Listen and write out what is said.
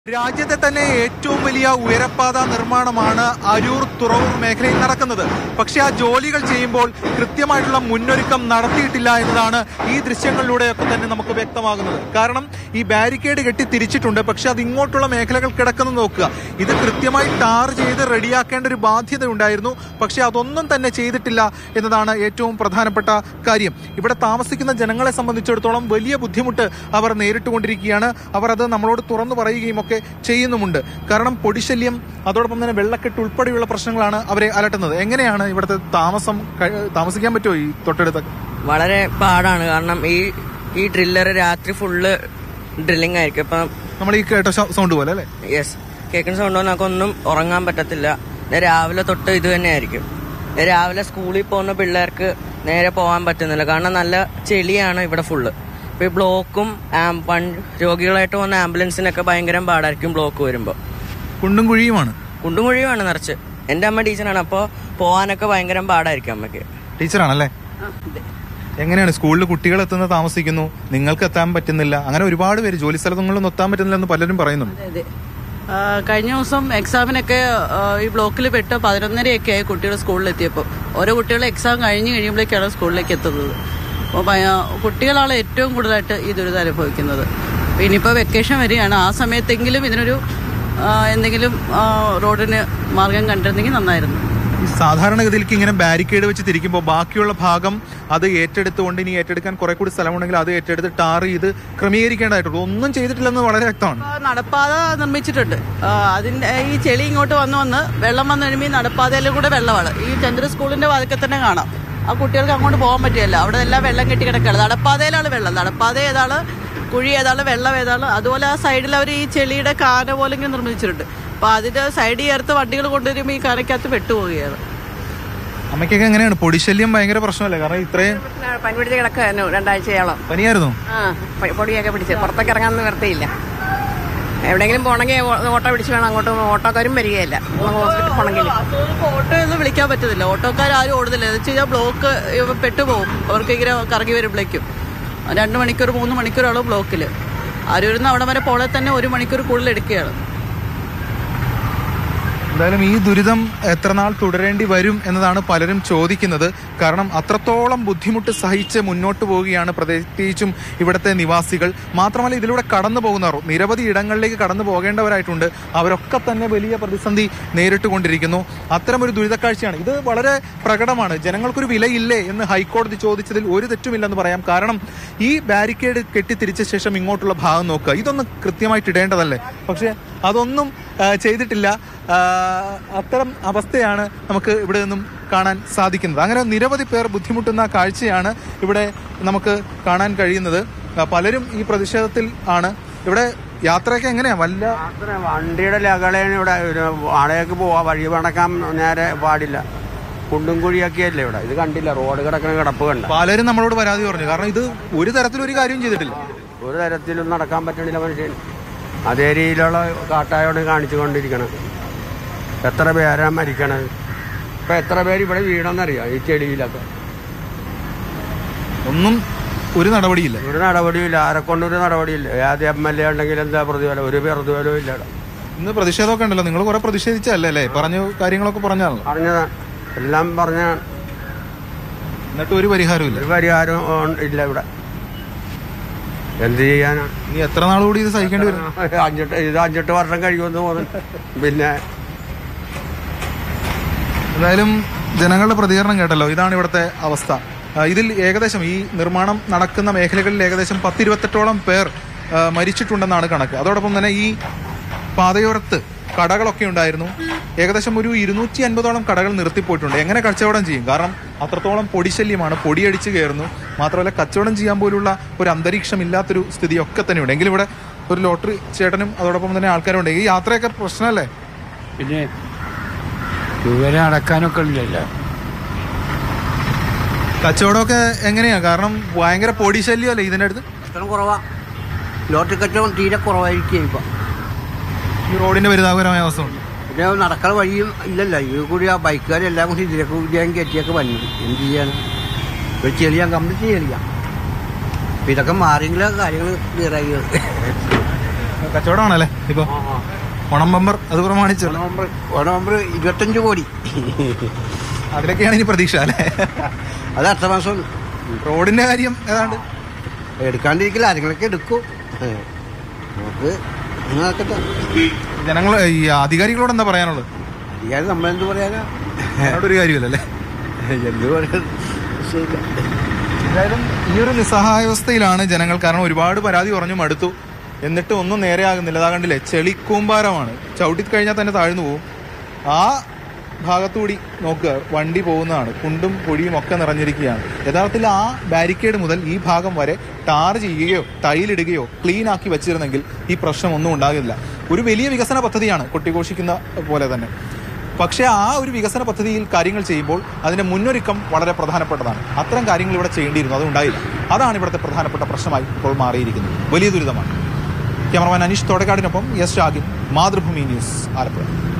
രാജ്യത്തെ തന്നെ ഏറ്റവും വലിയ ഉയരപ്പാത നിർമ്മാണമാണ് അരൂർ തുറവൂർ മേഖലയിൽ നടക്കുന്നത് പക്ഷേ ആ ജോലികൾ ചെയ്യുമ്പോൾ കൃത്യമായിട്ടുള്ള മുന്നൊരുക്കം നടത്തിയിട്ടില്ല എന്നതാണ് ഈ ദൃശ്യങ്ങളിലൂടെയൊക്കെ തന്നെ നമുക്ക് വ്യക്തമാകുന്നത് കാരണം ഈ ബാരിക്കേഡ് കെട്ടി തിരിച്ചിട്ടുണ്ട് പക്ഷെ അത് ഇങ്ങോട്ടുള്ള മേഖലകൾ കിടക്കുന്നത് നോക്കുക ഇത് കൃത്യമായി ടാർ ചെയ്ത് റെഡിയാക്കേണ്ട ഒരു ബാധ്യത ഉണ്ടായിരുന്നു പക്ഷെ അതൊന്നും തന്നെ ചെയ്തിട്ടില്ല എന്നതാണ് ഏറ്റവും പ്രധാനപ്പെട്ട കാര്യം ഇവിടെ താമസിക്കുന്ന ജനങ്ങളെ സംബന്ധിച്ചിടത്തോളം വലിയ ബുദ്ധിമുട്ട് അവർ നേരിട്ടുകൊണ്ടിരിക്കുകയാണ് അവർ അത് നമ്മളോട് തുറന്നു പറയുകയും ഒക്കെ ചെയ്യുന്നുമുണ്ട് കാരണം പൊടിശല്യം അതോടൊപ്പം തന്നെ വെള്ളക്കെട്ട് ഉൾപ്പെടെയുള്ള പ്രശ്നങ്ങളാണ് അവരെ അലട്ടുന്നത് എങ്ങനെയാണ് ഇവിടുത്തെ താമസം കഴി- താമസിക്കാൻ പറ്റുമോ ഈ തൊട്ടടുത്ത് വളരെ പാടാണ് കാരണം ഈ ഈ ഡ്രില്ലർ രാത്രി ഫുള്ള് ഡ്രില്ലിംഗ് ആയിരിക്കും ഇപ്പം നമ്മൾ ഈ കേട്ട സൗണ്ട് പോലെ അല്ലേ യെസ് കേൾക്കുന്ന സൗണ്ട് നമുക്കൊന്നും ഉറങ്ങാൻ പറ്റത്തില്ല ദേ രാവിലെ തൊട്ട് ഇത് തന്നെയായിരിക്കും ദേ രാവിലെ സ്കൂളിൽ പോകുന്ന പിള്ളേർക്ക് നേരെ പോകാൻ പറ്റുന്നില്ല കാരണം നല്ല ചെളിയാണ് ഇവിടെ ഫുള്ള് ഇപ്പൊ ഈ ബ്ലോക്കും ആം- പൺ- രോഗികളായിട്ട് പോകുന്ന ആംബുലൻസിനൊക്കെ ഭയങ്കര പാടായിരിക്കും ബ്ലോക്ക് വരുമ്പോൾ കുണ്ടും കുഴിയുമാണ് കുണ്ടും കുഴിയുമാണ് നിറച്ച് എൻ്റെ അമ്മ ടീച്ചറാണ് അപ്പോൾ പോകാനൊക്കെ ഭയങ്കര പാടായിരിക്കും അമ്മയ്ക്ക് ടീച്ചറാണല്ലേ എങ്ങനെയാണ് സ്കൂളിൽ കുട്ടികൾ എത്തുന്ന താമസിക്കുന്നു നിങ്ങൾക്ക് എത്താൻ പറ്റുന്നില്ല അങ്ങനെ ഒരുപാട് പേര് ജോലി സ്ഥലങ്ങളിലൊന്നും എത്താൻ പറ്റുന്നില്ല എന്ന് പലരും പറയുന്നുണ്ട് അതെ ആ, കഴിഞ്ഞ ദിവസം എക്സാമിനൊക്കെ ആ, ഈ ബ്ലോക്കിൽ പെട്ട് പതിനൊന്നരയൊക്കെ ആയി കുട്ടികൾ സ്കൂളിലെത്തിയപ്പോൾ ഓരോ കുട്ടികൾ എക്സാം കഴിഞ്ഞ് കഴിയുമ്പോഴേക്കാണ് സ്കൂളിലേക്ക് എത്തുന്നത് അപ്പോൾ ഭയ- കുട്ടികളാണ് ഏറ്റവും കൂടുതലായിട്ട് ഈ ദുരിതം അനുഭവിക്കുന്നത് അപ്പോൾ ഇനിയിപ്പോൾ വെക്കേഷൻ വരികയാണ് ആ സമയത്തെങ്കിലും ഇതിനൊരു ആ, എന്തെങ്കിലും ആ, റോഡിന് മാർഗം കണ്ടിരുന്നെങ്കിൽ നന്നായിരുന്നു ഈ സാധാരണഗതിയിലേക്ക് ഇങ്ങനെ ബാരിക്കേഡ് വെച്ച് തിരിക്കുമ്പോൾ ബാക്കിയുള്ള ഭാഗം അത് ഏറ്റെടുത്തുകൊണ്ട് ഇനി ഏറ്റെടുക്കാൻ കുറെ കൂടി സ്ഥലമുണ്ടെങ്കിൽ അത് ഏറ്റെടുത്ത് ടാർ ചെയ്ത് ക്രമീകരിക്കേണ്ടതായിട്ടുള്ളൂ ഒന്നും ചെയ്തിട്ടില്ലെന്ന് വളരെ വ്യക്തമാണ് ആ, നടപ്പാത നിർമ്മിച്ചിട്ടുണ്ട് ആ, അതിന്റെ ഈ ചെളി ഇങ്ങോട്ട് വന്ന് വന്ന് വെള്ളം വന്നു കഴിയുമ്പോൾ ഈ നടപ്പാതയിലും കൂടെ വെള്ളമാണ് ഈ ചന്ദ്ര സ്കൂളിന്റെ വാതിക്കെ തന്നെ കാണാം ആ കുട്ടികൾക്ക് അങ്ങോട്ട് പോകാൻ പറ്റിയല്ല അവിടെ എല്ലാം വെള്ളം കെട്ടി കിടക്കുകയാണ് നടപ്പാതയിലാണ് വെള്ളം നടപ്പാത ഏതാണ് കുഴി ഏതാണ് വെള്ളം ഏതാണ് അതുപോലെ ആ സൈഡിൽ അവർ ഈ ചെളിയുടെ കാന പോലെ ഇങ്ങനെ നിർമ്മിച്ചിട്ടുണ്ട് അപ്പൊ അതിന്റെ സൈഡിൽ ചേർത്ത് വണ്ടികൾ കൊണ്ടുവരുമ്പോൾ ഈ കാനക്കകത്ത് പെട്ടുപോവുകയാണ് അമ്മയ്ക്കൊക്കെ എങ്ങനെയാണ് പൊടിശല്യം ഭയങ്കര പ്രശ്നമല്ലേ കാരണം ഇത്രയും പനി പിടിച്ച് കിടക്കായിരുന്നു രണ്ടാഴ്ചയോളം പനിയായിരുന്നു ആ പൊ- പൊടിയൊക്കെ പിടിച്ച് പുറത്തേക്ക് ഇറങ്ങാൻ നിവർത്തിയില്ല എവിടെയെങ്കിലും പോകണമെങ്കിൽ ഓട്ടോ പിടിച്ച് വേണം അങ്ങോട്ട് ഓട്ടോക്കാരും വരികയില്ല ഹോസ്പിറ്റലിൽ പോകണമെങ്കിൽ അപ്പോൾ ഓട്ടോ ഒന്നും വിളിക്കാൻ പറ്റുന്നില്ല ഓട്ടോക്കാർ ആരും ഓടുന്നില്ല എന്ന് വെച്ച് കഴിഞ്ഞാൽ ബ്ലോക്ക് ഇവ പെട്ടുപോകും അവർക്ക് ഇങ്ങനെ കറങ്ങി വരുമ്പോഴേക്കും രണ്ട് മണിക്കൂർ മൂന്ന് മണിക്കൂറാണ് ബ്ലോക്കിൽ ആരൂരിൽ നിന്ന് അവിടെ വരെ പോളെ തന്നെ ഒരു മണിക്കൂർ കൂടുതൽ എടുക്കുകയാണ് എന്തായാലും ഈ ദുരിതം എത്ര നാൾ തുടരേണ്ടി വരും എന്നതാണ് പലരും ചോദിക്കുന്നത് കാരണം അത്രത്തോളം ബുദ്ധിമുട്ട് സഹിച്ച് മുന്നോട്ട് പോവുകയാണ് പ്രത്യേകിച്ചും ഇവിടുത്തെ നിവാസികൾ മാത്രമല്ല ഇതിലൂടെ കടന്നു പോകുന്നവർ നിരവധി ഇടങ്ങളിലേക്ക് കടന്നു പോകേണ്ടവരായിട്ടുണ്ട് അവരൊക്കെ തന്നെ വലിയ പ്രതിസന്ധി നേരിട്ടുകൊണ്ടിരിക്കുന്നു അത്തരമൊരു ദുരിതക്കാഴ്ചയാണ് ഇത് വളരെ പ്രകടമാണ് ജനങ്ങൾക്കൊരു വിലയില്ലേ എന്ന് ഹൈക്കോടതി ചോദിച്ചതിൽ ഒരു തെറ്റുമില്ലെന്ന് പറയാം കാരണം ഈ ബാരിക്കേഡ് കെട്ടിത്തിരിച്ച ശേഷം ഇങ്ങോട്ടുള്ള ഭാഗം നോക്കുക ഇതൊന്ന് കൃത്യമായിട്ട് ഇടേണ്ടതല്ലേ പക്ഷേ അതൊന്നും ആ, ചെയ്തിട്ടില്ല ആ, അത്തരം അവസ്ഥയാണ് നമുക്ക് ഇവിടെ നിന്നും കാണാൻ സാധിക്കുന്നത് അങ്ങനെ നിരവധി പേർ ബുദ്ധിമുട്ടുന്ന കാഴ്ചയാണ് ഇവിടെ നമുക്ക് കാണാൻ കഴിയുന്നത് ആ, പലരും ഈ പ്രതിഷേധത്തിൽ ആണ് ഇവിടെ യാത്രയൊക്കെ എങ്ങനെയാ വല്ല അത്ര വണ്ടിയുടെ ലകളേന് ഇവിടെ ഒരു വാടകയ്ക്ക് പോവാ വഴി നടക്കാൻ നേരെ പാടില്ല കുണ്ടും കുഴിയൊക്കെ അല്ലേ ഇവിടെ ഇത് കണ്ടില്ല റോഡ് കിടക്കുന്ന കിടപ്പ് കണ്ട പലരും നമ്മളോട് പരാതി പറഞ്ഞു കാരണം ഇത് ഒരു തരത്തിലും ഒരു കാര്യവും ചെയ്തിട്ടില്ല ഒരു തരത്തിലും നടക്കാൻ പറ്റണില്ല മനുഷ്യൻ അതേ രീതിയിലുള്ള കാട്ടായോട് കാണിച്ചു കൊണ്ടിരിക്കണം എത്ര പേരാ മരിക്കണത് ഇപ്പൊ എത്ര പേര് ഇവിടെ വീണെന്നറിയാം ഈ ചെടിയിലൊക്കെ ഒന്നും ഒരു നടപടിയില്ല ഒരു നടപടിയില്ല ആരെ കൊണ്ടൊരു നടപടിയില്ല ഏത് എം എൽ എ ഉണ്ടെങ്കിൽ എന്താ പ്രതിഫലം ഒരു പ്രതിഫലവും ഇല്ല ഇവിടെ ഇന്ന് പ്രതിഷേധമൊക്കെ ഉണ്ടല്ലോ നിങ്ങൾ കുറെ പ്രതിഷേധിച്ചല്ലേ അല്ലേ പറഞ്ഞു കാര്യങ്ങളൊക്കെ പറഞ്ഞാണല്ലോ പറഞ്ഞതാ എല്ലാം പറഞ്ഞ എന്നിട്ട് ഒരു പരിഹാരവും ഇല്ല ഒരു പരിഹാരം ഇല്ല ഇവിടെ എന്ത് ചെയ്യാനാ ഇനി എത്ര നാളുകൂടി ഇത് സഹിക്കേണ്ടി വരും അഞ്ചെട്ട് ഇത് അഞ്ചെട്ട് വർഷം കഴിയുമെന്ന് തോന്നുന്നു പിന്നെ എന്തായാലും ജനങ്ങളുടെ പ്രതികരണം കേട്ടല്ലോ ഇതാണ് ഇവിടുത്തെ അവസ്ഥ ആ, ഇതിൽ ഏകദേശം ഈ നിർമ്മാണം നടക്കുന്ന മേഖലകളിൽ ഏകദേശം പത്തിരുപത്തെട്ടോളം പേർ ആ, മരിച്ചിട്ടുണ്ടെന്നാണ് കണക്ക് അതോടൊപ്പം തന്നെ ഈ പാതയോരത്ത് കടകളൊക്കെ ഉണ്ടായിരുന്നു ഏകദേശം ഒരു ഇരുന്നൂറ്റി അൻപതോളം കടകൾ നിർത്തിപ്പോയിട്ടുണ്ട് എങ്ങനെ കച്ചവടം ചെയ്യും കാരണം അത്രത്തോളം പൊടിശല്യമാണ് പൊടിയടിച്ച് കയറുന്നു മാത്രമല്ല കച്ചവടം ചെയ്യാൻ പോലുള്ള ഒരു അന്തരീക്ഷം ഇല്ലാത്തൊരു സ്ഥിതിയൊക്കെ തന്നെയുണ്ട് എങ്കിലും ഇവിടെ ഒരു ലോട്ടറി ചേട്ടനും അതോടൊപ്പം തന്നെ ആൾക്കാരും ഉണ്ട് ഈ യാത്രയൊക്കെ പ്രശ്നമല്ലേ പിന്നെ ഇവരെ അടക്കാനൊക്കെ ഇല്ലല്ലോ കച്ചവടമൊക്കെ എങ്ങനെയാ കാരണം ഭയങ്കര പൊടി ശല്യമല്ലേ ഇതിന്റെ അടുത്ത് കച്ചവടം കുറവാ ലോട്ടറി കച്ചവടം തീരെ കുറവായിരിക്കും ഇപ്പം ഈ റോഡിന്റെ പരിതാപകരമായ അവസ്ഥ ഉണ്ട് പിന്നെ നടക്കാൻ വഴിയും ഇല്ലല്ലോ ഇത് കൂടി ആ ബൈക്കുകാരെല്ലാം കൂടി ഇതിലേക്ക് കൂടിയാൻ കയറ്റിയൊക്കെ വന്നത് എന്ത് ചെയ്യാൻ ഒരു ചെളിയാൻ കംപ്ലീറ്റ് ചെളിയാം അപ്പം ഇതൊക്കെ മാറിയെങ്കിലേ കാര്യങ്ങൾ ക്ലിയർ ആയി കച്ചവടമാണല്ലേ ഇപ്പൊ ഓണം ബമ്പർ അത് പ്രമാണിച്ചു നവംബർ നവംബർ ഇരുപത്തഞ്ച് കോടി അതിലൊക്കെയാണ് ഇനി പ്രതീക്ഷ അല്ലേ അത് അടുത്ത മാസം റോഡിന്റെ കാര്യം ഏതാണ്ട് എടുക്കാണ്ടിരിക്കില്ല ആരെങ്കിലൊക്കെ എടുക്കും ഏ. നമുക്ക് നോക്കട്ടെ ജനങ്ങൾ ഈ അധികാരികളോട് എന്താ പറയാനുള്ളത് അധികാരം നമ്മളെന്ത് പറയാനാ അതിനോടൊരു കാര്യമില്ലല്ലേ എന്ത് പറയാൻ ശരിയില്ല എന്തായാലും ഈ ഒരു നിസ്സഹായാവസ്ഥയിലാണ് ജനങ്ങൾ കാരണം ഒരുപാട് പരാതി പറഞ്ഞു മടുത്തു എന്നിട്ട് ഒന്നും നേരെയാകുന്നില്ല അതാ കണ്ടില്ലേ ചെളിക്കൂമ്പാരമാണ് ചവിട്ടി കഴിഞ്ഞാൽ തന്നെ താഴ്ന്നു പോകും ആ ഭാഗത്തുകൂടി നോക്കുക വണ്ടി പോകുന്നതാണ് കുണ്ടും പൊടിയും ഒക്കെ നിറഞ്ഞിരിക്കുകയാണ് യഥാർത്ഥത്തിൽ ആ ബാരിക്കേഡ് മുതൽ ഈ ഭാഗം വരെ ടാർ ചെയ്യുകയോ ടൈലിടുകയോ ക്ലീൻ ആക്കി വെച്ചിരുന്നെങ്കിൽ ഈ പ്രശ്നം ഒന്നും ഉണ്ടാകില്ല ഒരു വലിയ വികസന പദ്ധതിയാണ് കൊട്ടിഘോഷിക്കുന്ന പോലെ തന്നെ പക്ഷേ ആ ഒരു വികസന പദ്ധതിയിൽ കാര്യങ്ങൾ ചെയ്യുമ്പോൾ അതിന്റെ മുന്നൊരുക്കം വളരെ പ്രധാനപ്പെട്ടതാണ് അത്തരം കാര്യങ്ങൾ ഇവിടെ ചെയ്യേണ്ടിയിരുന്നു അത് ഉണ്ടായില്ല അതാണ് ഇവിടുത്തെ പ്രധാനപ്പെട്ട പ്രശ്നമായി ഇപ്പോൾ മാറിയിരിക്കുന്നത് വലിയ ദുരിതമാണ് ക്യാമറമാൻ അനീഷ് തോടക്കാടിനൊപ്പം എസ് ഷാഗിൻ മാതൃഭൂമി ന്യൂസ് ആലപ്പുഴ